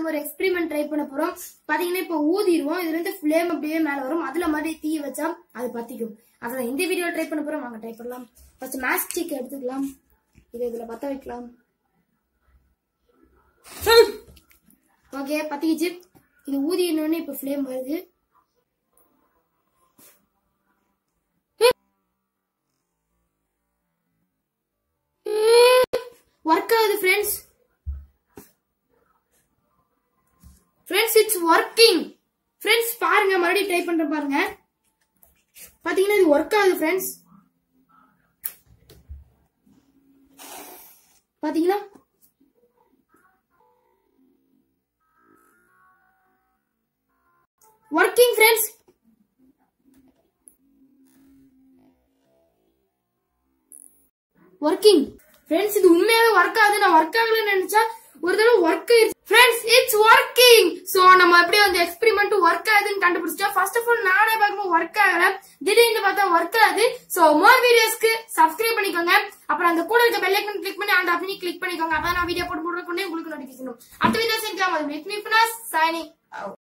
நம்ம ஒரு experiment try பண்ண போறோம் பாத்தீங்கன்னா இப்போ ஊதிடுவோம் இதுல இருந்து ஃபிளேம் அப்படியே மேல வரும் அதுல மாதிரி தீ வச்சா அது பத்திக்கும் அதான் இந்த வீடியோ ட்ரை பண்ண போறோம் வாங்க ட்ரை பண்ணலாம் ஃபர்ஸ்ட் மேஸ் ஸ்டிக் எடுத்துக்கலாம் இதை இதுல பத்த வைக்கலாம் ஓகே பத்திக்கிச்சு இது ஊதினோடனே இப்போ ஃபிளேம் வருது ஒர்க் ஆகுது friends friends it's working friends பாருங்க மறுபடியும் ட்ரை பண்ற பாருங்க பாத்தீங்கன்னா இது ஒர்க் ஆகுது ஃப்ரெண்ட்ஸ் பாத்தீங்களா ஒர்க்கிங் ஃப்ரெண்ட்ஸ் ஒர்க்கிங் ஃப்ரெண்ட்ஸ் இது உண்மையாவே ஒர்க் ஆகுது நான் ஒர்க் ஆகலன்னு நினைச்சா ஒரு தடவை work friends it's working so நம்ம அப்படியே அந்த எக்ஸ்பெரிமெண்ட் ஒர்க் ஆகுதுன்னு கண்டுபிடிச்சிட்டோம் ஃபர்ஸ்ட் ஆஃப் ஆல் நானே பார்க்கும்போது ஒர்க் ஆகல திடீர்னு பார்த்தா ஒர்க் ஆகுது சோ மோர் வீடியோஸ்க்கு சப்ஸ்கிரைப் பண்ணிக்கோங்க அப்புறம் அந்த கூட இருக்க பெல் ஐக்கன் கிளிக் பண்ணி அந்த அப்படி கிளிக் பண்ணிக்கோங்க அப்பதான் நான் வீடியோ போட்டு போடுறதுக்கு உங்களுக்கு நோட்டிபிகேஷன் அடுத்த வீடியோ செஞ்சாலும் அது சைனிங்